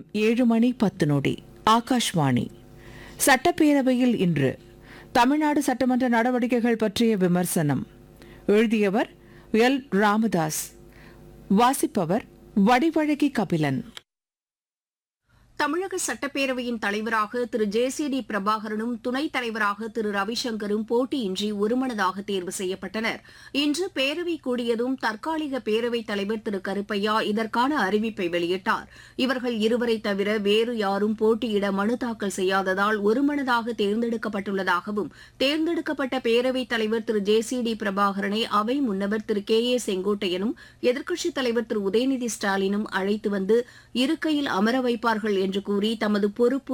ஏழு மணி பத்து நொடி ஆகாஷ்வாணி சட்டப்பேரவையில் இன்று தமிழ்நாடு சட்டமன்ற நடவடிக்கைகள் பற்றிய விமர்சனம் எழுதியவர் எல் ராமதாஸ் வாசிப்பவர் வடிவழகி கபிலன் தமிழக சட்டப்பேரவையின் தலைவராக திரு ஜே சி டி பிரபாகரனும் துணைத் தலைவராக திரு ரவிசங்கரும் போட்டியின்றி ஒருமனதாக தேர்வு செய்யப்பட்டனர் இன்று பேரவை கூடியதும் தற்காலிக பேரவைத் தலைவர் திரு கருப்பையா இதற்கான அறிவிப்பை வெளியிட்டார் இவர்கள் இருவரை தவிர வேறு யாரும் போட்டியிட மனு தாக்கல் செய்யாததால் ஒருமனதாக தேர்ந்தெடுக்கப்பட்டுள்ளதாகவும் தேர்ந்தெடுக்கப்பட்ட பேரவைத் தலைவர் திரு ஜே சி டி பிரபாகரனை அவை முன்னவர் திரு கே ஏ செங்கோட்டையனும் எதிர்க்கட்சித் தலைவர் திரு உதயநிதி ஸ்டாலினும் அழைத்து வந்து இருக்கையில் அமர வைப்பார்கள் என்று கூறி தமது பொறுப்பு